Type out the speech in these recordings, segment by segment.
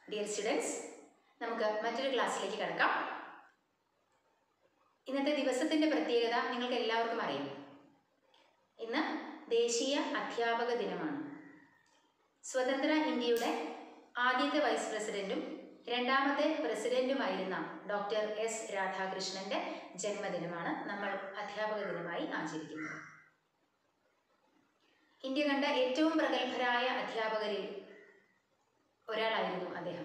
Dear students നമുക്ക് മറ്റൊരു ക്ലാസ്സിലേക്ക് കിടക്കാം ഇന്നത്തെ ദിവസത്തിൻ്റെ പ്രത്യേകത നിങ്ങൾക്ക് എല്ലാവർക്കും അറിയാം ഇന്ന് ദേശീയ അധ്യാപക ദിനമാണ് സ്വതന്ത്ര ഇന്ത്യയുടെ ആദ്യത്തെ വൈസ് പ്രസിഡന്റും രണ്ടാമത്തെ പ്രസിഡന്റുമായിരുന്ന ഡോക്ടർ എസ് രാധാകൃഷ്ണന്റെ ജന്മദിനമാണ് നമ്മൾ അധ്യാപക ദിനമായി ആചരിക്കുന്നത് ഇന്ത്യ കണ്ട ഏറ്റവും പ്രഗത്ഭരായ അധ്യാപകരിൽ ഒരാളായിരുന്നു അദ്ദേഹം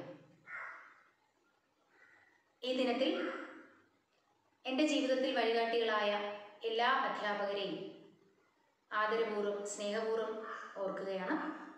ഈ ദിനത്തിൽ എൻ്റെ ജീവിതത്തിൽ വഴികാട്ടികളായ എല്ലാ അധ്യാപകരെയും ആദരപൂർവ്വം സ്നേഹപൂർവ്വം ഓർക്കുകയാണ്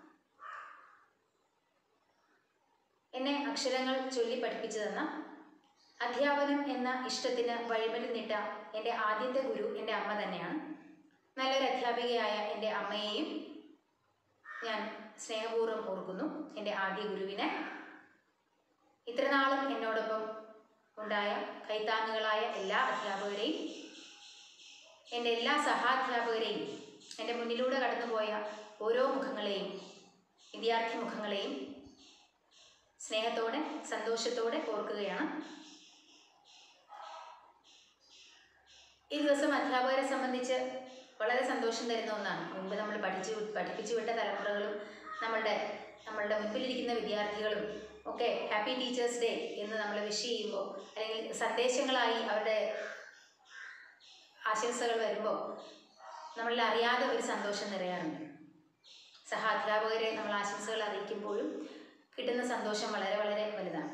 എന്നെ അക്ഷരങ്ങൾ ചൊല്ലി പഠിപ്പിച്ചു തന്ന അധ്യാപനം എന്ന ഇഷ്ടത്തിന് വഴിമരുന്നിട്ട എൻ്റെ ആദ്യത്തെ ഗുരു എൻ്റെ അമ്മ തന്നെയാണ് നല്ലൊരു അധ്യാപികയായ എൻ്റെ അമ്മയെയും ഞാൻ സ്നേഹപൂർവ്വം ഓർക്കുന്നു എൻ്റെ ആദ്യ ഗുരുവിനെ ഇത്രനാളും എന്നോടൊപ്പം ഉണ്ടായ കൈത്താങ്ങുകളായ എല്ലാ അധ്യാപകരെയും എൻ്റെ എല്ലാ സഹാധ്യാപകരെയും എൻ്റെ മുന്നിലൂടെ കടന്നുപോയ ഓരോ മുഖങ്ങളെയും വിദ്യാർത്ഥി മുഖങ്ങളെയും സ്നേഹത്തോടെ സന്തോഷത്തോടെ ഓർക്കുകയാണ് ഈ ദിവസം അധ്യാപകരെ സംബന്ധിച്ച് വളരെ സന്തോഷം തരുന്ന ഒന്നാണ് മുൻപ് നമ്മൾ പഠിച്ചു പഠിപ്പിച്ചു വിട്ട തലമുറകളും നമ്മളുടെ നമ്മളുടെ മുൻപിലിരിക്കുന്ന വിദ്യാർത്ഥികളും ഒക്കെ ഹാപ്പി ടീച്ചേഴ്സ് ഡേ എന്ന് നമ്മൾ വിഷ് ചെയ്യുമ്പോൾ അല്ലെങ്കിൽ സന്ദേശങ്ങളായി അവരുടെ ആശംസകൾ വരുമ്പോൾ നമ്മളിൽ അറിയാതെ ഒരു സന്തോഷം നിറയാറുണ്ട് സഹാധ്യാപകരെ നമ്മൾ ആശംസകൾ അറിയിക്കുമ്പോഴും കിട്ടുന്ന സന്തോഷം വളരെ വളരെ വലുതാണ്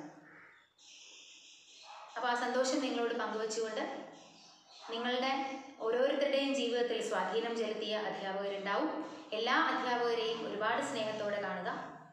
അപ്പോൾ ആ സന്തോഷം നിങ്ങളോട് പങ്കുവച്ചുകൊണ്ട് നിങ്ങളുടെ ഓരോരുത്തരുടെയും ജീവിതത്തിൽ സ്വാധീനം ചെലുത്തിയ അധ്യാപകരുണ്ടാവും എല്ലാ അധ്യാപകരെയും ഒരുപാട് സ്നേഹത്തോടെ കാണുക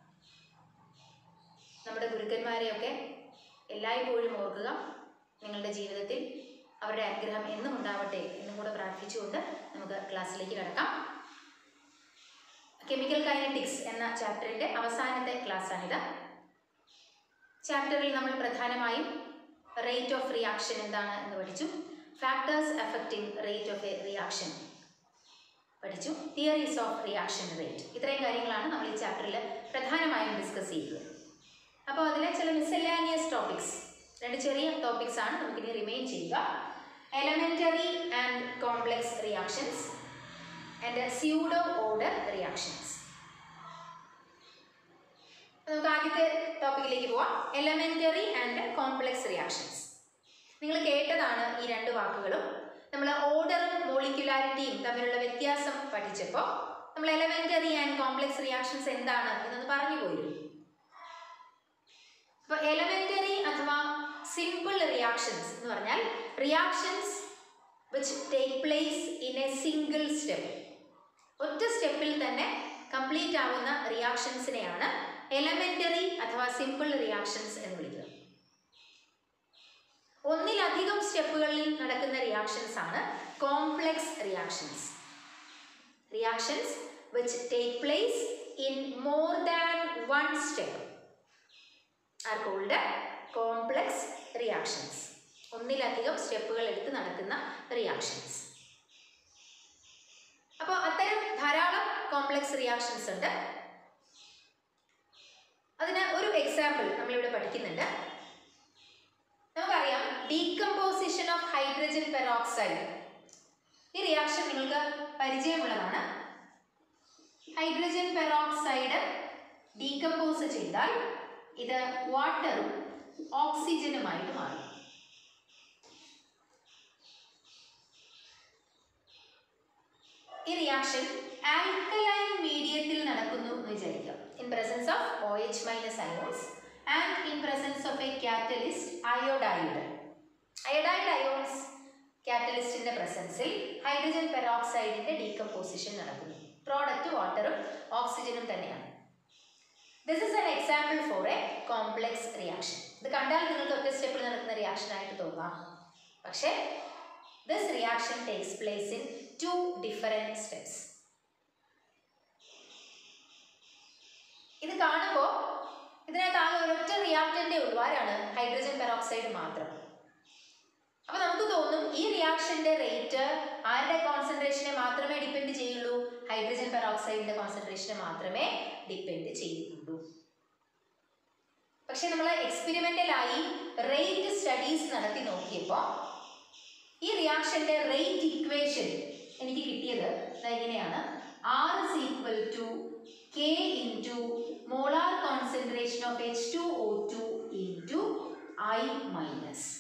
നമ്മുടെ ഗുരുക്കന്മാരെയൊക്കെ എല്ലായ്പ്പോഴും ഓർക്കുക നിങ്ങളുടെ ജീവിതത്തിൽ അവരുടെ അനുഗ്രഹം എന്നും ഉണ്ടാവട്ടെ എന്നും കൂടെ പ്രാർത്ഥിച്ചുകൊണ്ട് നമുക്ക് ക്ലാസ്സിലേക്ക് കിടക്കാം കെമിക്കൽ കൈനറ്റിക്സ് എന്ന ചാപ്റ്ററിൻ്റെ അവസാനത്തെ ക്ലാസ്സാണിത് ചാപ്റ്ററിൽ നമ്മൾ പ്രധാനമായും റേറ്റ് ഓഫ് റിയാക്ഷൻ എന്താണ് എന്ന് പഠിച്ചു factors affecting rate of a reaction പഠിച്ചു തിയറീസ് ഓഫ് റിയാക്ഷൻ റേറ്റ് ഇത്രയും കാര്യങ്ങളാണ് നമ്മൾ ഈ ചാപ്റ്ററിൽ പ്രധാനമായും ഡിസ്കസ് ചെയ്യുന്നത് അപ്പോൾ അതിലെ ചില മിസലാനിയസ് ടോപ്പിക്സ് രണ്ട് ചെറിയ ടോപ്പിക്സ് ആണ് നമുക്കിനി റിമെയിൻ ചെയ്യുക elementary and complex reactions and pseudo order reactions നമുക്ക് ആദ്യത്തെ ടോപ്പിക്കിലേക്ക് പോവാം എലമെൻ്ററി ആൻഡ് കോംപ്ലെക്സ് റിയാക്ഷൻസ് നിങ്ങൾ കേട്ടതാണ് ഈ രണ്ട് വാക്കുകളും നമ്മൾ ഓർഡറും മോളിക്യുലാരിറ്റിയും തമ്മിലുള്ള വ്യത്യാസം പഠിച്ചപ്പോൾ നമ്മൾ എലമെൻ്ററി ആൻഡ് കോംപ്ലെക്സ് റിയാക്ഷൻസ് എന്താണ് എന്നൊന്ന് പറഞ്ഞു പോയിരുന്നു അപ്പോൾ എലമെൻ്ററി അഥവാ സിമ്പിൾ റിയാക്ഷൻസ് എന്ന് പറഞ്ഞാൽ reactions which take place in a single step ഒറ്റ സ്റ്റെപ്പിൽ തന്നെ കംപ്ലീറ്റ് ആവുന്ന റിയാക്ഷൻസിനെയാണ് എലമെൻ്ററി അഥവാ സിമ്പിൾ റിയാക്ഷൻസ് എന്ന് വിളിക്കുന്നത് ഒന്നിലധികം സ്റ്റെപ്പുകളിൽ നടക്കുന്ന റിയാക്ഷൻസ് ആണ് complex reactions reactions which take place in more than one step are called complex reactions ഒന്നിലധികം സ്റ്റെപ്പുകൾ എടുത്ത് നടക്കുന്ന റിയാക്ഷൻസ് അപ്പോൾ അത്തരം ധാരാളം കോംപ്ലെക്സ് റിയാക്ഷൻസ് ഉണ്ട് അതിന് ഒരു എക്സാമ്പിൾ നമ്മളിവിടെ പഠിക്കുന്നുണ്ട് നമുക്കറിയാം ഡീകമ്പോസിഷൻ ഓഫ് ഹൈഡ്രജൻ പെറോക്സൈഡ് ഈ റിയാക്ഷൻ നിങ്ങൾക്ക് പരിചയമുള്ളതാണ് ഹൈഡ്രജൻ പെറോക്സൈഡ് ഡീകമ്പോസ് ചെയ്താൽ ഇത് വാട്ടറും ഓക്സിജനുമായിട്ട് മാറും ഈ റിയാക്ഷൻ ആൽക്കലൈൻ മീഡിയത്തിൽ നടക്കുന്നു എന്ന് വിചാരിക്കാം in presence of O H minus ions and in presence of a catalyst iodide iodide ions കാറ്റലിസ്റ്റിന്റെ പ്രസൻസിൽ ഹൈഡ്രജൻ പെറോക്സൈഡിന്റെ ഡീകമ്പോസിഷൻ നടക്കുന്നു പ്രോഡക്റ്റ് വാട്ടറും ഓക്സിജനും തന്നെയാണ് this is an example for a complex reaction ഇത് കണ്ടാൽ നിങ്ങൾക്ക് ഒറ്റ സ്റ്റെപ്പിൽ നടക്കുന്ന റിയാക്ഷൻ ആയിട്ട് തോന്നാം പക്ഷേ this reaction takes place in two different steps ഇത് കാണുമ്പോൾ ഇതിനകത്ത് ആകെ ഒരൊറ്റ റിയാക്ടൻ്റെ ഉള്ളൂ ആരാണ് ഹൈഡ്രജൻ പെറോക്സൈഡ് മാത്രം അപ്പോൾ നമുക്ക് തോന്നും ഈ റിയാക്ഷന്റെ റേറ്റ് ആരുടെ കോൺസെൻട്രേഷനെ മാത്രമേ ഡിപ്പെൻഡ് ചെയ്യുള്ളൂ ഹൈഡ്രജൻ പെറോക്സൈഡിന്റെ കോൺസെൻട്രേഷനെ മാത്രമേ ഡിപ്പെൻഡ് ചെയ്യുന്നുള്ളൂ പക്ഷെ എക്സ്പെരിമെന്റലായി റേറ്റ് സ്റ്റഡീസ് നടത്തി നോക്കിയപ്പോൾ ഈ റിയാക്ഷന്റെ റേറ്റ് ഇക്വേഷൻ എനിക്ക് കിട്ടിയത് ദാ ഇങ്ങനെയാണ് R is equal to K into molar concentration of H two O two into I minus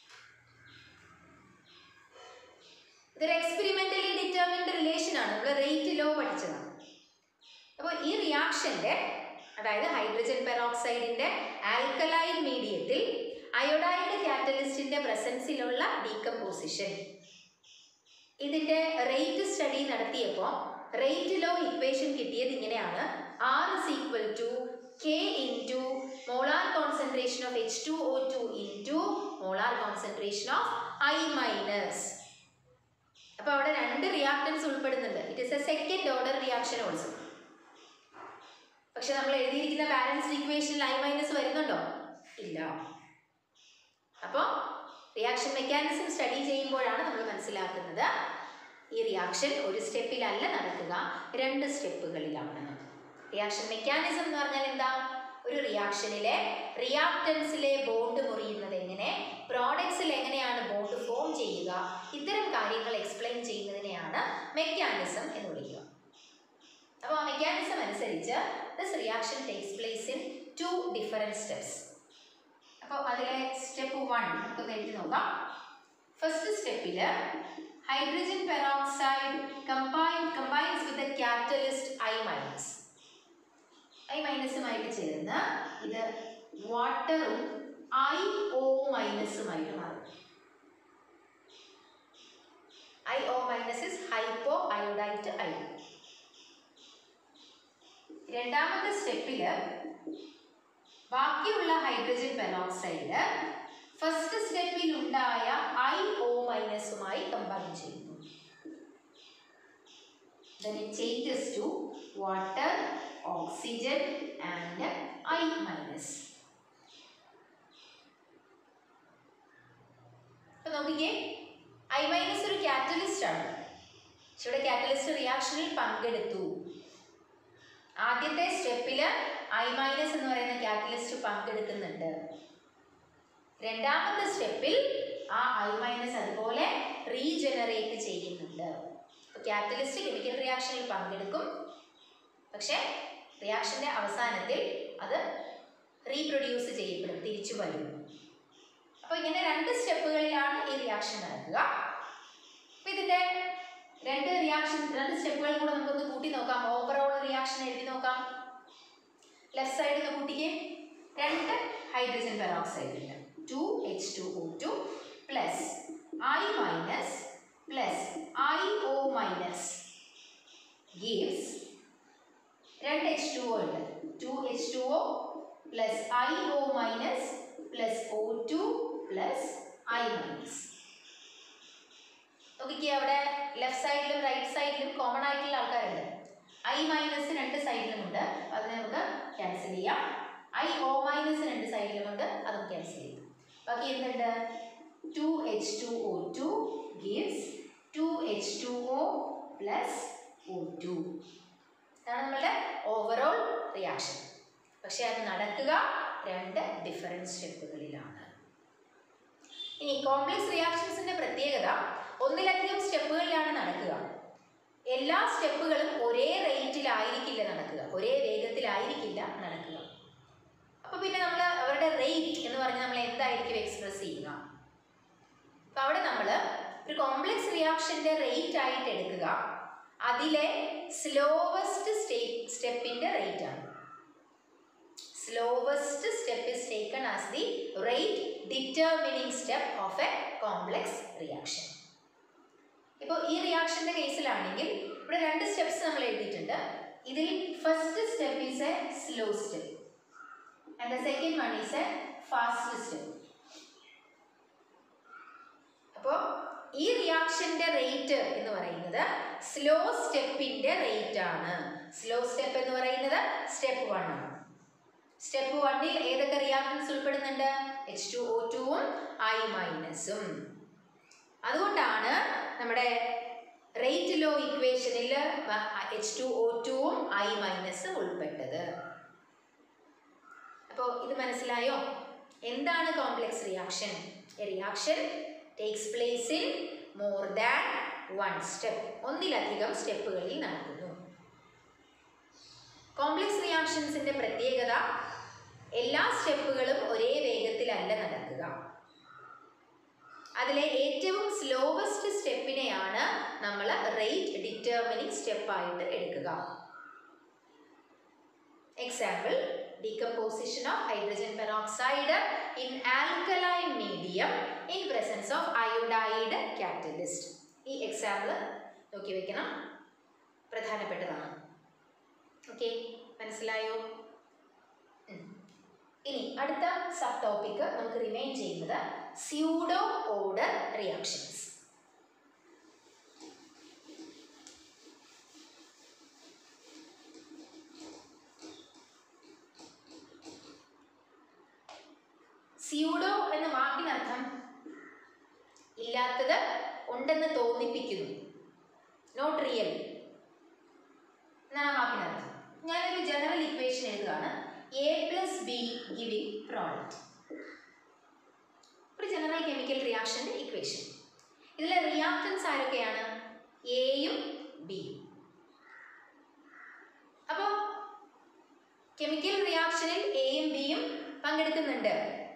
ഇതൊരു എക്സ്പെരിമെന്റലി ഡിറ്റർമിൻഡ് റിലേഷൻ ആണ് നമ്മൾ റേറ്റ് ലോ പഠിച്ചതാണ് അപ്പോൾ ഈ റിയാക്ഷന്റെ അതായത് ഹൈഡ്രജൻ പെറോക്സൈഡിന്റെ ആൽക്കലൈൻ മീഡിയത്തിൽ അയോഡൈഡ് കാറ്റലിസ്റ്റിന്റെ പ്രസൻസിലുള്ള ഡീകമ്പോസിഷൻ ഇതിന്റെ റേറ്റ് സ്റ്റഡി നടത്തിയപ്പോൾ റേറ്റ് ലോ ഇക്വേഷൻ കിട്ടിയത് ഇങ്ങനെയാണ് R is equal to K into molar concentration of H two O two into molar concentration of I minus അപ്പോൾ അവിടെ രണ്ട് റിയാക്ടൻസ് ഉൾപ്പെടുന്നുണ്ട് it is a second order reaction also പക്ഷെ നമ്മൾ എഴുതിയിരിക്കുന്ന ബാലൻസ്ഡ് ഇക്വേഷനിൽ ഐ മൈനസ് വരുന്നുണ്ടോ ഇല്ല അപ്പോൾ റിയാക്ഷൻ മെക്കാനിസം സ്റ്റഡി ചെയ്യുമ്പോഴാണ് നമ്മൾ മനസ്സിലാക്കുന്നത് ഈ റിയാക്ഷൻ ഒരു സ്റ്റെപ്പിലല്ല നടക്കുക രണ്ട് സ്റ്റെപ്പുകളിലാണ് റിയാക്ഷൻ മെക്കാനിസം എന്ന് പറഞ്ഞാൽ എന്താ ഒരു റിയാക്ഷനിലെ റിയാക്ടൻസിലെ ബോണ്ട് മുറിയുന്നത് എങ്ങനെ പ്രോഡക്ട്സിൽ എങ്ങനെയാണ് ബോണ്ട് ഫോം ചെയ്യുക ഇത്തരം കാര്യങ്ങൾ എക്സ്പ്ലെയിൻ ചെയ്യുന്നതിനെയാണ് മെക്കാനിസം എന്ന് വിളിക്കുക അപ്പോൾ ആ മെക്കാനിസം അനുസരിച്ച് this reaction takes place in two different steps അപ്പോൾ അതിലെ സ്റ്റെപ്പ് വൺ നമുക്കൊന്ന് എഴുതി നോക്കാം ഫസ്റ്റ് സ്റ്റെപ്പിൽ hydrogen peroxide combine combines with catalyst I minus I മൈനസുമായിട്ട് ചേർന്ന് ഇത് വാട്ടറും ഐ ഒ മൈനസുമായിട്ട് മാറും I O minus is hypoiodite I രണ്ടാമത്തെ സ്റ്റെപ്പിൽ ബാക്കിയുള്ള ഹൈഡ്രജൻ പെറോക്സൈഡ് ഫസ്റ്റ് സ്റ്റെപ്പിൽ ഉണ്ടായ ഐ ഒ മൈനസുമായി കമ്പൈൻ ചെയ്യുന്നു then it changes to water, oxygen and I minus. അപ്പൊ നോക്കിക്കേ ഐ മൈനസ് ഒരു കാറ്റലിസ്റ്റ് ആണ് പക്ഷെ ഇവിടെ കാറ്റലിസ്റ്റ് റിയാക്ഷനിൽ പങ്കെടുത്തു ആദ്യത്തെ സ്റ്റെപ്പിൽ ഐ മൈനസ് എന്ന് പറയുന്ന കാറ്റലിസ്റ്റ് പങ്കെടുക്കുന്നുണ്ട് രണ്ടാമത്തെ സ്റ്റെപ്പിൽ ആ ഐ മൈനസ് അതുപോലെ റീജനറേറ്റ് ചെയ്യുന്നുണ്ട് കാറ്റലിസ്റ്റ് കെമിക്കൽ റിയാക്ഷനിൽ പങ്കെടുക്കും പക്ഷേ റിയാക്ഷൻ്റെ അവസാനത്തിൽ അത് റീപ്രൊഡ്യൂസ് ചെയ്യപ്പെടും തിരിച്ചു വരും അപ്പോൾ ഇങ്ങനെ രണ്ട് സ്റ്റെപ്പുകളിലാണ് ഈ റിയാക്ഷൻ നടക്കുക അപ്പോൾ ഇതിൻ്റെ രണ്ട് റിയാക്ഷൻ രണ്ട് സ്റ്റെപ്പുകൾ കൂടെ നമുക്കൊന്ന് കൂട്ടി നോക്കാം ഓവറോൾ റിയാക്ഷൻ എഴുതി നോക്കാം ലെഫ്റ്റ് സൈഡിൽ നിന്ന് കൂട്ടിക്കേ രണ്ട് ഹൈഡ്രജൻ പെറോക്സൈഡ് ഉണ്ട് two H two O two plus I minus plus I O minus gives രണ്ട് എച്ച് ടു ഒ ഉണ്ട് two H two O plus I O minus plus O two plus I minus നോക്കിക്കേ അവിടെ left സൈഡിലും right സൈഡിലും common ആയിട്ടുള്ള ആൾക്കാരുണ്ട് I minus രണ്ട് സൈഡിലുമുണ്ട് അതിനെ നമുക്ക് ക്യാൻസൽ ചെയ്യാം ഐ ഒ മൈനസ് രണ്ട് സൈഡിലുമുണ്ട് അതും ക്യാൻസൽ ചെയ്യാം ബാക്കി എന്തുണ്ട് two H two O two gives two H two O plus O two ഇതാണ് നമ്മളുടെ ഓവറോൾ റിയാക്ഷൻ പക്ഷേ അത് നടക്കുക രണ്ട് ഡിഫറെൻറ്റ് സ്റ്റെപ്പുകളിലാണ് ഇനി കോംപ്ലക്സ് റിയാക്ഷൻസിന്റെ പ്രത്യേകത ഒന്നിലധികം സ്റ്റെപ്പുകളിലാണ് നടക്കുക എല്ലാ സ്റ്റെപ്പുകളും ഒരേ റേറ്റിലായിരിക്കില്ല നടക്കുക ഒരേ വേഗത്തിലായിരിക്കില്ല നടക്കുക അപ്പോൾ പിന്നെ നമ്മൾ അവരുടെ റേറ്റ് എന്ന് പറഞ്ഞ് നമ്മൾ എന്തായിരിക്കും എക്സ്പ്രസ് ചെയ്യുക അപ്പോൾ അവിടെ നമ്മൾ ഒരു കോംപ്ലക്സ് റിയാക്ഷന്റെ റേറ്റ് ആയിട്ട് എടുക്കുക അതിലെ സ്ലോവസ്റ്റ് സ്റ്റേ സ്റ്റെപ്പിന്റെ റേറ്റ് ആണ് slowest step is taken as the rate determining step of a complex reaction ഇപ്പോൾ ഈ റിയാക്ഷന്റെ കേസിലാണെങ്കിൽ ഇവിടെ രണ്ട് സ്റ്റെപ്സ് നമ്മൾ എഴുതിയിട്ടുണ്ട് ഇതിൽ first step is a slow step and the second one is a fast step അപ്പോൾ ഈ റിയാക്ഷന്റെ റേറ്റ് എന്ന് പറയുന്നത് സ്ലോ സ്റ്റെപ്പിന്റെ റേറ്റ് ആണ് സ്ലോ സ്റ്റെപ്പ് എന്ന് പറയുന്നത് സ്റ്റെപ്പ് വൺ ആണ് സ്റ്റെപ്പ് വണ്ണിൽ ഏതൊക്കെ റിയാക്ഷൻസ് ഉൾപ്പെടുന്നുണ്ട് എച്ച് ടു ഒ ടുവും ഐ മൈനസും അതുകൊണ്ടാണ് നമ്മുടെ റേറ്റ് ലോ ഇക്വേഷനിൽ എച്ച് ടു ഒ ടുവും ഐ മൈനസും ഉൾപ്പെട്ടത് അപ്പോൾ ഇത് മനസ്സിലായോ എന്താണ് complex reaction a reaction takes place in more than one step ഒന്നിലധികം സ്റ്റെപ്പുകളിൽ നടക്കുന്നു കോംപ്ലക്സ് റിയാക്ഷൻസിന്റെ പ്രത്യേകത എല്ലാ സ്റ്റെപ്പുകളും ഒരേ വേഗത്തിലല്ല നടക്കുക അതിലെ ഏറ്റവും സ്ലോവസ്റ്റ് സ്റ്റെപ്പിനെയാണ് നമ്മൾ റേറ്റ് ഡിറ്റർമിനിങ് സ്റ്റെപ്പായിട്ട് എടുക്കുക example decomposition of hydrogen peroxide in alkaline medium in presence of iodide catalyst ഈ എക്സാമ്പിൾ നോക്കി വെക്കണം പ്രധാനപ്പെട്ടതാണ് ഓക്കെ മനസ്സിലായോ ഉം. ഇനി അടുത്ത സബ് ടോപ്പിക് നമുക്ക് റിമൈൻ ചെയ്യുന്നത് സ്യൂഡോ ഓർഡർ റിയാക്ഷൻസ് സ്യൂഡോ എന്ന വാക്കിനർത്ഥം ഇല്ലാത്തത് ഉണ്ടെന്ന് തോന്നിപ്പിക്കുന്നു നോട്ട് റിയൽ എന്നാണ് ആ വാക്കിനർത്ഥം ഞാനൊരു ജനറൽ ഇക്വേഷൻ എഴുതുകയാണ് A plus B giving product ഒരു ജനറൽ കെമിക്കൽ റിയാക്ഷൻ്റെ ഇക്വേഷൻ ഇതിലെ റിയാക്ടൻസ് ആരൊക്കെയാണ് എയും ബിയും അപ്പോൾ കെമിക്കൽ റിയാക്ഷനിൽ എയും ബിയും പങ്കെടുക്കുന്നുണ്ട്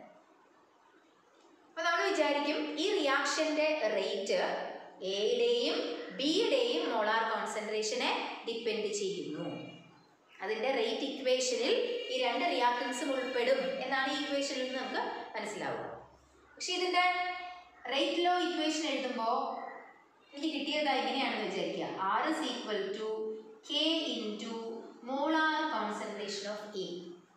അപ്പൊ നമ്മൾ വിചാരിക്കും ഈ റിയാക്ഷന്റെ റേറ്റ് എയുടെയും ബിയുടെയും മോളാർ കോൺസെൻട്രേഷനെ ഡിപ്പെൻഡ് ചെയ്യുന്നു അതിന്റെ റേറ്റ് ഇക്വേഷനിൽ ഈ രണ്ട് റിയാക്ടൻസും ഉൾപ്പെടും എന്നാണ് ഈ ഇക്വേഷനിൽ നിന്ന് നമുക്ക് മനസ്സിലാവുക പക്ഷെ ഇതിന്റെ റേറ്റ് ലോ ഇക്വേഷൻ എഴുതുമ്പോൾ എനിക്ക് കിട്ടിയത് എങ്ങനെയാണെന്ന് വിചാരിക്കുക R is equal to K into molar concentration of A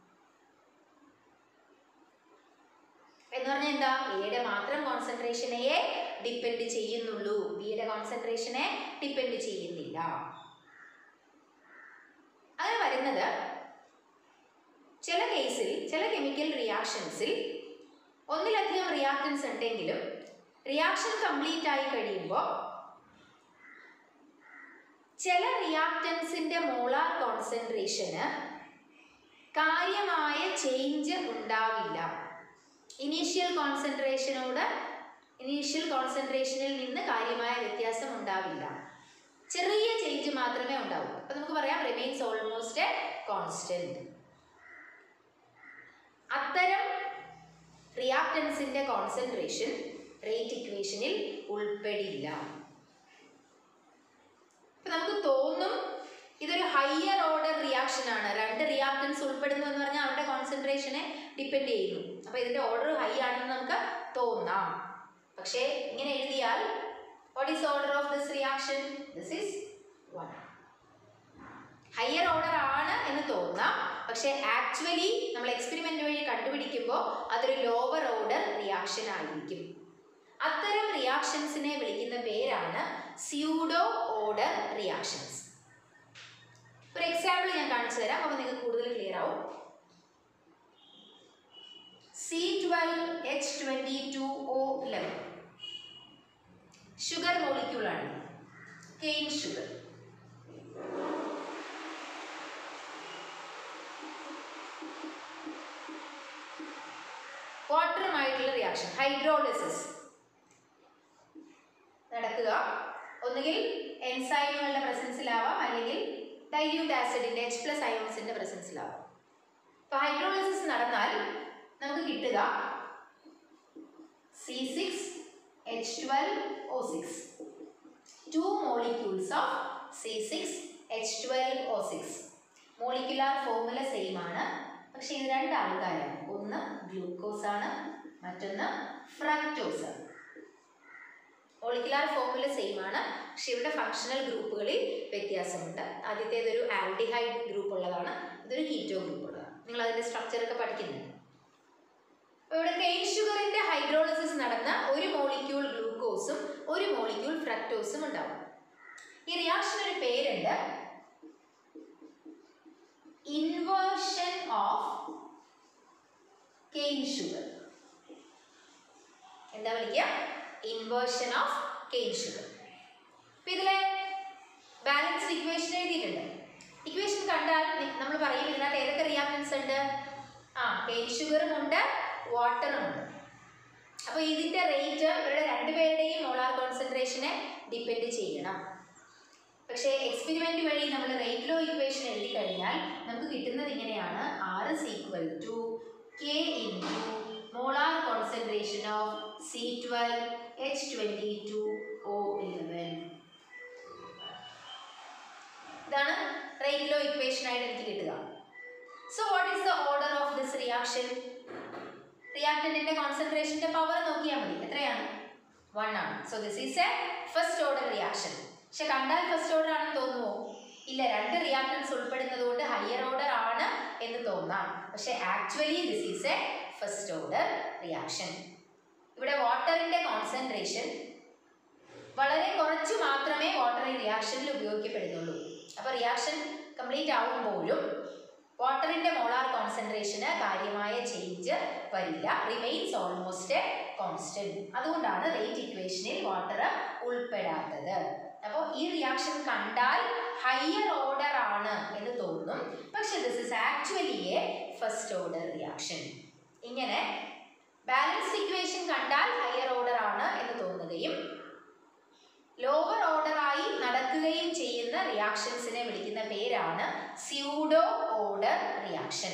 എന്ന് പറഞ്ഞാൽ എന്താ എയുടെ മാത്രം കോൺസെൻട്രേഷനെയെ ഡിപ്പെൻഡ് ചെയ്യുന്നുള്ളൂ ബിയുടെ കോൺസെൻട്രേഷനെ ഡിപ്പെൻഡ് ചെയ്യുന്നില്ല അങ്ങനെ വരുന്നത് ചില കേസിൽ ചില കെമിക്കൽ റിയാക്ഷൻസിൽ ഒന്നിലധികം റിയാക്ടൻസ് ഉണ്ടെങ്കിലും റിയാക്ഷൻ കംപ്ലീറ്റ് ആയി കഴിയുമ്പോൾ ചില റിയാക്ടൻസിന്റെ മോളാർ കോൺസെൻട്രേഷന് കാര്യമായ ചേഞ്ച് ഉണ്ടാവില്ല ഇനീഷ്യൽ കോൺസെൻട്രേഷനോട് ഇനീഷ്യൽ കോൺസെൻട്രേഷനിൽ നിന്ന് കാര്യമായ വ്യത്യാസം ഉണ്ടാവില്ല ചെറിയ ചേഞ്ച് മാത്രമേ ഉണ്ടാവൂ അപ്പൊ നമുക്ക് പറയാം റിമെയിൻസ് ഓൾമോസ്റ്റ് എ കോൺസ്റ്റന്റ് അത്തരം റിയാക്ടൻസിന്റെ കോൺസെൻട്രേഷൻ റേറ്റ് ഇക്വേഷനിൽ ഉൾപ്പെടില്ല അപ്പൊ നമുക്ക് തോന്നും ഇതൊരു ഹയർ ഓർഡർ റിയാക്ഷൻ ആണ് രണ്ട് റിയാക്ടൻസ് ഉൾപ്പെടുന്നു എന്ന് പറഞ്ഞാൽ അവരുടെ കോൺസെൻട്രേഷനെ ഡിപ്പെൻഡ് ചെയ്യുന്നു അപ്പൊ ഇതിന്റെ ഓർഡർ ഹൈ ആണെന്ന് നമുക്ക് തോന്നാം പക്ഷേ ഇങ്ങനെ എഴുതിയാൽ what is order of this reaction this is one higher order ആണ് എന്ന് തോന്നാം പക്ഷേ ആക്ച്വലി നമ്മൾ എക്സ്പെരിമെന്റ് വഴി കണ്ടുപിടിക്കുമ്പോൾ അതൊരു ലോവർ ഓർഡർ റിയാക്ഷൻ ആയിരിക്കും അത്തരം റിയാക്ഷൻസിനെ വിളിക്കുന്ന പേരാണ് സ്യൂഡോ ഓർഡർ റിയാക്ഷൻസ് ഒരു എക്സാമ്പിൾ ഞാൻ കാണിച്ചു തരാം അപ്പോൾ നിങ്ങൾക്ക് കൂടുതൽ ക്ലിയർ ആവും C twelve H twenty two O eleven sugar മോളിക്യൂളാണ് കെയിൻ ഷുഗർ വാട്ടറുമായിട്ടുള്ള റിയാക്ഷൻ ഹൈഡ്രോളിസിസ് നടക്കുക ഒന്നുകിൽ എൻസൈമുകളുടെ പ്രസൻസിലാവാം അല്ലെങ്കിൽ ഡൈല്യൂട്ട് ആസിഡിന്റെ എച്ച് പ്ലസ് അയോൺസിന്റെ പ്രസൻസിലാവാം അപ്പൊ ഹൈഡ്രോളിസിസ് നടന്നാൽ നമുക്ക് കിട്ടുക C six H twelve O six two molecules of C six H twelve O six molecular formula same ആണ് പക്ഷെ ഇത് രണ്ട് ആൾക്കാരാണ് ഒന്ന് ഗ്ലൂക്കോസ് ആണ് മറ്റൊന്ന് ഫ്രക്ടോസ് ആണ് മോളിക്കുലാർ ഫോർമുല സെയിം ആണ് പക്ഷെ ഇവിടെ ഫങ്ഷണൽ ഗ്രൂപ്പുകളിൽ വ്യത്യാസമുണ്ട് ആദ്യത്തേത് ഒരു ആൽഡിഹൈഡ് ഗ്രൂപ്പ് ഉള്ളതാണ് ഇതൊരു കീറ്റോ ഗ്രൂപ്പ് ഉള്ളതാണ് നിങ്ങൾ അതിന്റെ സ്ട്രക്ചർ ഒക്കെ പഠിക്കുന്നുണ്ട് അപ്പോൾ ഇവിടെ കെയിൻ ഷുഗറിന്റെ ഹൈഡ്രോളിസിസ് നടന്ന ഒരു മോളിക്യൂൾ ഗ്ലൂക്കോസും ഒരു മോളിക്യൂൾ ഫ്രക്ടോസും ഉണ്ടാവും ഈ റിയാക്ഷൻ ഒരു പേരുണ്ട് ഇൻവേർഷൻ ഓഫ് കെയിൻ ഷുഗർ എന്താ വിളിക്കുക ഇൻവേർഷൻ ഓഫ് കെയിൻ ഷുഗർ അപ്പൊ ഇതിലെ ബാലൻസ്ഡ് ഇക്വേഷൻ എഴുതിയിട്ടുണ്ട് ഇക്വേഷൻ കണ്ടാൽ നമ്മൾ പറയും ഇതിനകത്ത് ഏതൊക്കെ റിയാക്ടൻസ് ഉണ്ട് ആ കെയിൻ ഷുഗറും ഉണ്ട് വാട്ടറും ഉണ്ട് അപ്പോൾ ഇതിന്റെ റേറ്റ് ഇവരുടെ രണ്ടുപേരുടെയും മോളാർ കോൺസെൻട്രേഷനെ ഡിപ്പെൻഡ് ചെയ്യണം പക്ഷേ എക്സ്പെരിമെന്റ് വഴി നമ്മൾ റേറ്റ് ലോ ഇക്വേഷൻ എഴുതി കഴിഞ്ഞാൽ നമുക്ക് കിട്ടുന്നത് ഇങ്ങനെയാണ് R is equal to K into molar concentration of C twelve H twenty two O eleven ഇതാണ് റേറ്റ് ലോ ഇക്വേഷൻ ആയിട്ട് എനിക്ക് കിട്ടുക so what is the order of this reaction റിയാക്ടന്റിന്റെ കോൺസെൻട്രേഷന്റെ പവർ നോക്കിയാൽ മതി എത്രയാണ് വൺ ആണ് so this is a first order reaction പക്ഷെ കണ്ടാൽ ഫസ്റ്റ് ഓർഡർ ആണെന്ന് തോന്നുമോ ഇല്ല രണ്ട് റിയാക്ടൻസ് ഉൾപ്പെടുന്നത് കൊണ്ട് ഹയർ ഓർഡർ ആണ് എന്ന് തോന്നാം പക്ഷെ actually this is a first order reaction ഇവിടെ വാട്ടറിന്റെ കോൺസെൻട്രേഷൻ വളരെ കുറച്ച് മാത്രമേ വാട്ടർ ഈ റിയാക്ഷനിൽ ഉപയോഗിക്കപ്പെടുന്നുള്ളൂ അപ്പോൾ റിയാക്ഷൻ കംപ്ലീറ്റ് ആവുമ്പോഴും വാട്ടറിന്റെ മോളാർ കോൺസെൻട്രേഷന് കാര്യമായ ചേഞ്ച് വരില്ല റിമെയിൻസ് ഓൾമോസ്റ്റ് കോൺസ്റ്റന്റ് അതുകൊണ്ടാണ് റേറ്റ് ഇക്വേഷനിൽ വാട്ടർ ഉൾപ്പെടാത്തത് അപ്പോൾ ഈ റിയാക്ഷൻ കണ്ടാൽ ഹയർ ഓർഡർ ആണ് എന്ന് തോന്നും പക്ഷെ this is actually a first order reaction ഇങ്ങനെ ബാലൻസ് ഇക്വേഷൻ കണ്ടാൽ ഹയർ ഓർഡർ ആണ് എന്ന് തോന്നുകയും ലോവർ ഓർഡറായി നടക്കുകയും ചെയ്യുന്ന റിയാക്ഷൻസിനെ വിളിക്കുന്ന പേരാണ് pseudo order reaction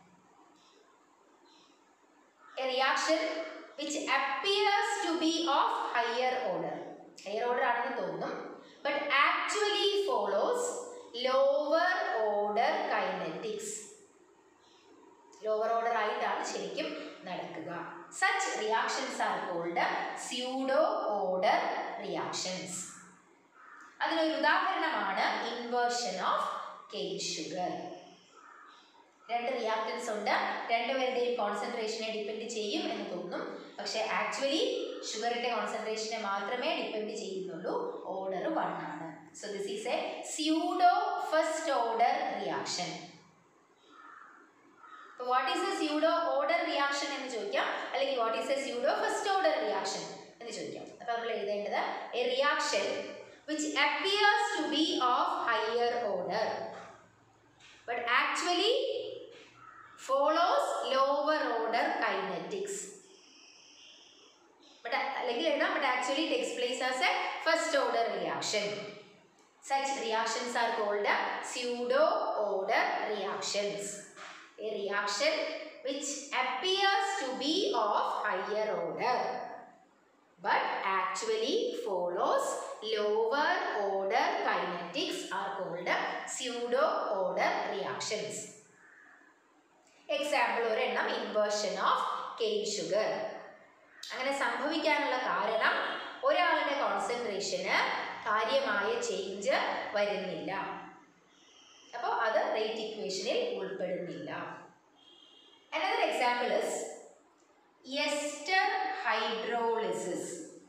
a reaction which appears to be of higher order higher order ആണെന്ന് തോന്നും but actually follows lower order kinetics lower order ആയിട്ടാണ് ശരിക്കും നടക്കുക such reactions are called pseudo order reactions അതിനൊരു ഉദാഹരണമാണ് ഇൻവേർഷൻ ഓഫ് കെയിൻ ഷുഗർ രണ്ട് reactants ഉണ്ട് രണ്ടുപേരുടെയും കോൺസെൻട്രേഷനെ ഡിപ്പെൻഡ് ചെയ്യും എന്ന് തോന്നും പക്ഷെ ആക്ച്വലി ഷുഗറിന്റെ കോൺസെൻട്രേഷനെ മാത്രമേ ഡിപ്പെൻഡ് ചെയ്യുന്നുള്ളൂ ഓർഡർ വൺ ആണ് so this is a pseudo first order reaction അപ്പോൾ what is a pseudo order reaction എന്ന് ചോദിക്കാം അല്ലെങ്കിൽ what is a pseudo first order reaction എന്ന് ചോദിക്കാം അപ്പോൾ നമ്മൾ എഴുതേണ്ടത് a reaction which appears to be of higher order but actually follows lower order kinetics but അല്ലെങ്കിൽ എഴുതാം but actually takes place as a first order reaction such reactions are called pseudo order reactions a reaction which appears to be of higher order but actually follows lower order kinetics are called pseudo order reactions example ഒരെണ്ണം inversion of cane sugar അങ്ങനെ സംഭവിക്കാനുള്ള കാരണം ഒരാളുടെ കോൺസെൻട്രേഷന് കാര്യമായ change വരുന്നില്ല അപ്പോൾ അത് rate ഇക്വേഷനിൽ ഉൾപ്പെടുന്നില്ല another example is ester hydrolysis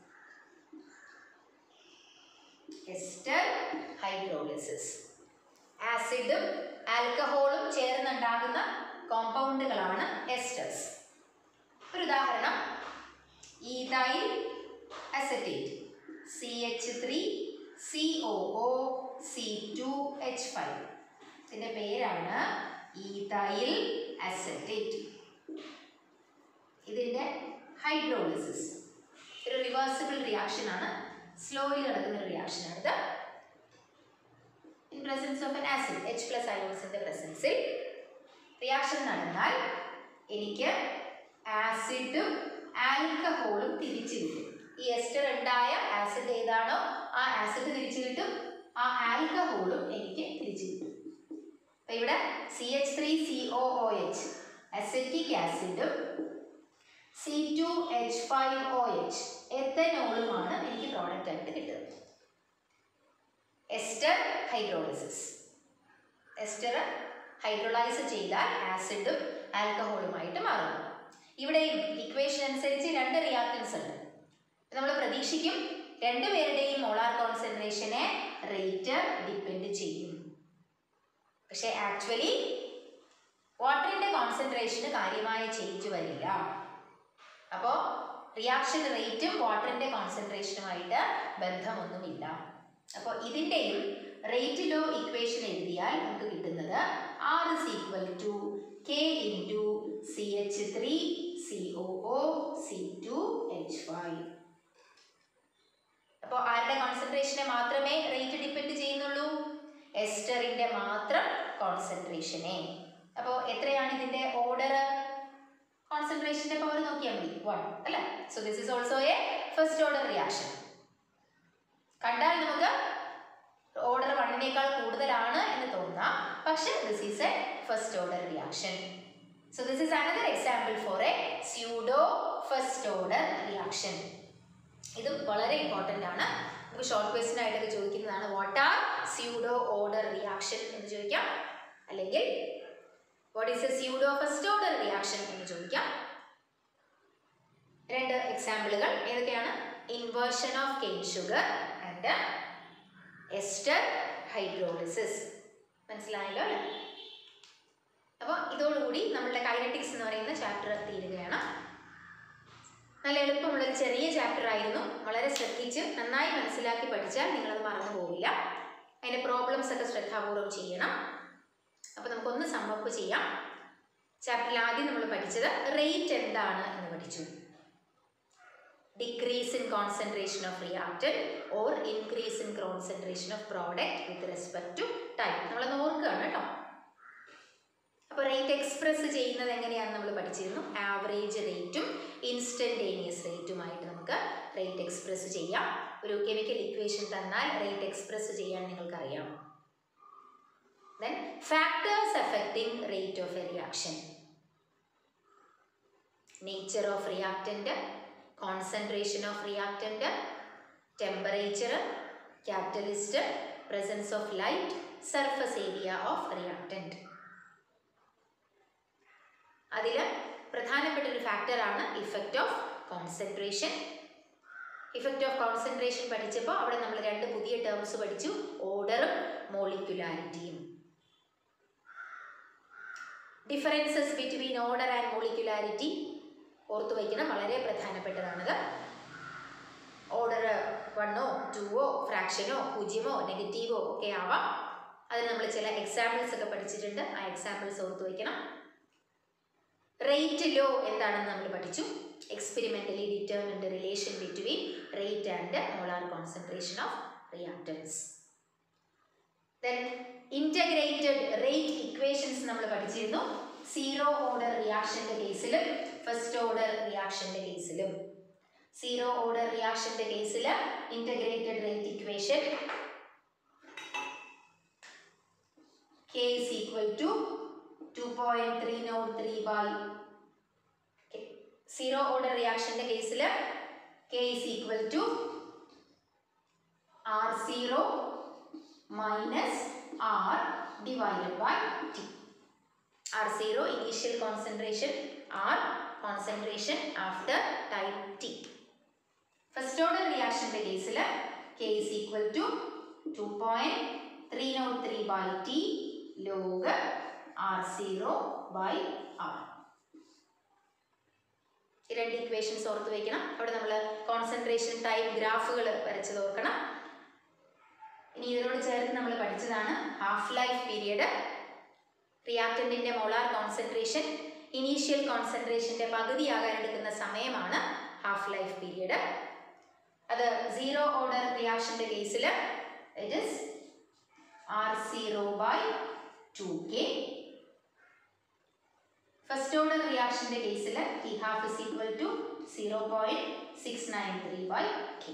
ester hydrolysis ആസിഡും ആൽക്കഹോളും ചേർന്നുണ്ടാകുന്ന കോമ്പൗണ്ടുകളാണ് എസ്റ്റേഴ്സ് ഒരു ഉദാഹരണം ethyl acetate C H three C O O C two H five ഇതിൻ്റെ പേരാണ് ഈതൈൽ അസറ്റേറ്റ് ഇതിൻ്റെ ഹൈഡ്രോളിസിസ് ഒരു റിവേഴ്സിബിൾ റിയാക്ഷൻ ആണ് സ്ലോയിൽ നടക്കുന്ന ഒരു റിയാക്ഷൻ ആണ് ഇത് in presence of an acid H plus അയോൺസിൻ്റെ പ്രസൻസിൽ റിയാക്ഷൻ നടന്നാൽ എനിക്ക് ആസിഡും ആൽക്കഹോളും തിരിച്ചു കിട്ടും ഈ എസ്റ്റർ ഉണ്ടായ ആസിഡ് ഏതാണോ ആ ആസിഡ് തിരിച്ചു കിട്ടും ആ ആൽക്കഹോളും എനിക്ക് തിരിച്ചു കിട്ടും അപ്പൊ ഇവിടെ C H three C O O H acetic ആസിഡും C two H five O H എത്തനോളുമാണ് എനിക്ക് പ്രോഡക്റ്റ് ആയിട്ട് കിട്ടുന്നത് എസ്റ്റർ ഹൈഡ്രോളിസിസ് എസ്റ്റർ ഹൈഡ്രോളൈസ് ചെയ്താൽ ആസിഡും ആൽക്കഹോളുമായിട്ട് മാറുന്നു ഇവിടെയും ഇക്വേഷൻ അനുസരിച്ച് രണ്ട് റിയാക്ടൻസ് ഉണ്ട് നമ്മൾ പ്രതീക്ഷിക്കും രണ്ടുപേരുടെയും മോളാർ കോൺസെൻട്രേഷനെ റേറ്റ് ഡിപ്പെൻഡ് ചെയ്യും പക്ഷേ ആക്ച്വലി വാട്ടറിന്റെ കോൺസെൻട്രേഷന് കാര്യമായ ചേഞ്ച് വരില്ല അപ്പോൾ റിയാക്ഷൻ റേറ്റും വാട്ടറിന്റെ കോൺസെൻട്രേഷനുമായിട്ട് ബന്ധമൊന്നുമില്ല അപ്പോൾ ഇതിൻ്റെയും റേറ്റ് ലോ ഇക്വേഷൻ എഴുതിയാൽ നമുക്ക് കിട്ടുന്നത് R is equal to K into C H three C O O C two H five അപ്പോൾ ആരുടെ കോൺസെൻട്രേഷനെ മാത്രമേ റേറ്റ് ഡിപ്പെൻഡ് ചെയ്യുന്നുള്ളൂ എസ്റ്ററിന്റെ മാത്രം കോൺസെൻട്രേഷനെ അപ്പോൾ എത്രയാണ് ഇതിന്റെ ഓർഡർ കോൺസെൻട്രേഷന്റെ പവർ നോക്കിയാൽ മതി വൺ അല്ലേ so this is also a first order reaction കണ്ടാൽ നമുക്ക് ഓർഡർ വണ്ണിനേക്കാൾ കൂടുതലാണ് എന്ന് തോന്നാം പക്ഷെ this is a first order reaction so this is another example for a pseudo first order reaction ഇത് വളരെ ഇമ്പോർട്ടൻ്റ് ആണ് നമുക്ക് ഷോർട്ട് ക്വസ്റ്റ്യൻ ആയിട്ടൊക്കെ ചോദിക്കുന്നതാണ് what are pseudo order reaction എന്ന് ചോദിക്കാം അല്ലെങ്കിൽ what is a pseudo first order reaction എന്ന് ചോദിക്കാം രണ്ട് എക്സാമ്പിളുകൾ ഏതൊക്കെയാണ് inversion of cane sugar and ester hydrolysis മനസ്സിലായല്ലോ അല്ലേ അപ്പോൾ ഇതോടുകൂടി നമ്മളുടെ കൈനറ്റിക്സ് എന്ന് പറയുന്ന ചാപ്റ്റർ തീരുകയാണ് നല്ല എളുപ്പമുള്ളൊരു ചെറിയ ചാപ്റ്റർ ആയിരുന്നു വളരെ ശ്രദ്ധിച്ച് നന്നായി മനസ്സിലാക്കി പഠിച്ചാൽ നിങ്ങളത് മറന്നു പോവില്ല അതിൻ്റെ പ്രോബ്ലംസ് ഒക്കെ ശ്രദ്ധാപൂർവ്വം ചെയ്യണം അപ്പോൾ നമുക്കൊന്ന് സമ്മപ്പ് ചെയ്യാം ചാപ്റ്ററിൽ ആദ്യം നമ്മൾ പഠിച്ചത് റേറ്റ് എന്താണ് എന്ന് പഠിച്ചു decrease in concentration of reactant or increase in concentration of product with respect to time നമ്മളത് ഓർക്കുകയാണ് കേട്ടോ അപ്പോൾ റേറ്റ് എക്സ്പ്രസ് ചെയ്യുന്നത് എങ്ങനെയാണെന്ന് നമ്മൾ പഠിച്ചിരുന്നു ആവറേജ് റേറ്റും ഇൻസ്റ്റൻറ്റേനിയസ് റേറ്റുമായിട്ട് നമുക്ക് റേറ്റ് എക്സ്പ്രസ് ചെയ്യാം ഒരു കെമിക്കൽ ഇക്വേഷൻ തന്നാൽ റേറ്റ് എക്സ്പ്രസ് ചെയ്യാൻ നിങ്ങൾക്കറിയാം then factors affecting rate of a reaction nature of reactant concentration of reactant temperature catalyst presence of light surface area of reactant അതിൽ പ്രധാനപ്പെട്ട ഒരു ഫാക്ടറാണ് effect of concentration effect of concentration പഠിച്ചപ്പോൾ അവിടെ നമ്മൾ രണ്ട് പുതിയ ടേംസ് പഠിച്ചു ഓർഡറും മോളിക്യുലാരിറ്റിയും differences between order and molecularity ഓർത്തു വയ്ക്കണം വളരെ പ്രധാനപ്പെട്ടതാണത് ഓർഡർ വണ്ണോ ടുവോ ഫ്രാക്ഷനോ പൂജ്യമോ നെഗറ്റീവോ ഒക്കെ ആവാം അതിന് നമ്മൾ ചില എക്സാമ്പിൾസ് ഒക്കെ പഠിച്ചിട്ടുണ്ട് ആ എക്സാമ്പിൾസ് ഓർത്തു വയ്ക്കണം റേറ്റ് ലോ എന്താണെന്ന് നമ്മൾ പഠിച്ചു experimentally determined relation between rate and molar concentration of reactants then integrated rate equations നമ്മൾ പഠിച്ചിരുന്നു സീറോ ഓർഡർ റിയാക്ഷൻ്റെ കേസിലും ഫസ്റ്റ് ഓർഡർ റിയാക്ഷൻ്റെ കേസിലും സീറോ ഓർഡർ റിയാക്ഷൻ്റെ കേസിൽ integrated rate equation K is equal to 2.303 by zero order റിയാക്ഷൻ്റെ കേസിൽ K is equal to R zero minus R divided by T R zero initial concentration R concentration after time T first order റിയാക്ഷൻ്റെ കേസിൽ K is equal to two point three nought three by T log R zero by R ഈ രണ്ട് equations ഓർത്ത് വെക്കണം അവിടെ നമ്മൾ concentration time ഗ്രാഫുകൾ വരച്ചത് ഓർക്കണം ഇനി ഇതിനോട് ചേർത്ത് നമ്മൾ പഠിച്ചതാണ് ഹാഫ് ലൈഫ് പീരിയഡ് റിയാക്റ്റൻറ്റിൻ്റെ മോളാർ കോൺസെൻട്രേഷൻ ഇനീഷ്യൽ കോൺസെൻട്രേഷൻ്റെ പകുതിയാകാൻ എടുക്കുന്ന സമയമാണ് ഹാഫ് ലൈഫ് പീരിയഡ് അത് സീറോ ഓർഡർ റിയാക്ഷൻ്റെ കേസിൽ it is R zero by two K first order റിയാക്ഷൻ്റെ കേസിൽ T half is equal to zero point six nine three by K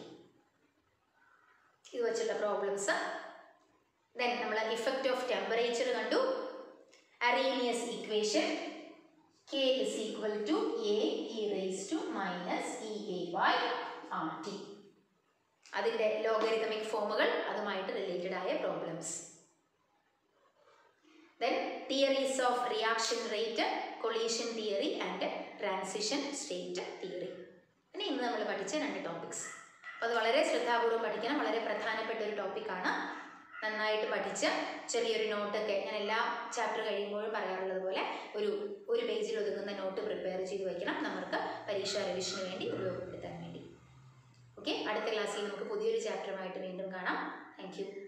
ഇത് വെച്ചുള്ള പ്രോബ്ലംസ് ദെൻ നമ്മൾ ഇഫക്റ്റ് ഓഫ് ടെമ്പറേച്ചർ കണ്ടു Arrhenius equation K is equal to A e raise to minus E a by R T അതിൻ്റെ logarithmic ഫോമുകൾ അതുമായിട്ട് related ആയ problems then theories of reaction rate collision theory and transition state theory ഇനി ഇന്ന് നമ്മൾ പഠിച്ച രണ്ട് ടോപ്പിക്സ് അപ്പോൾ അത് വളരെ ശ്രദ്ധാപൂർവ്വം പഠിക്കണം വളരെ പ്രധാനപ്പെട്ട ഒരു ടോപ്പിക്കാണ് നന്നായിട്ട് പഠിച്ച് ചെറിയൊരു നോട്ടൊക്കെ ഞാൻ എല്ലാ ചാപ്റ്റർ കഴിയുമ്പോഴും പറയാറുള്ളത് പോലെ ഒരു ഒരു പേജിൽ ഒതുങ്ങുന്ന നോട്ട് പ്രിപ്പയർ ചെയ്ത് വയ്ക്കണം നമുക്ക് പരീക്ഷാ റിവിഷന് വേണ്ടി ഉപയോഗപ്പെടുത്താൻ വേണ്ടി ഓക്കെ അടുത്ത ക്ലാസ്സിൽ നമുക്ക് പുതിയൊരു ചാപ്റ്ററുമായിട്ട് വീണ്ടും കാണാം താങ്ക് യു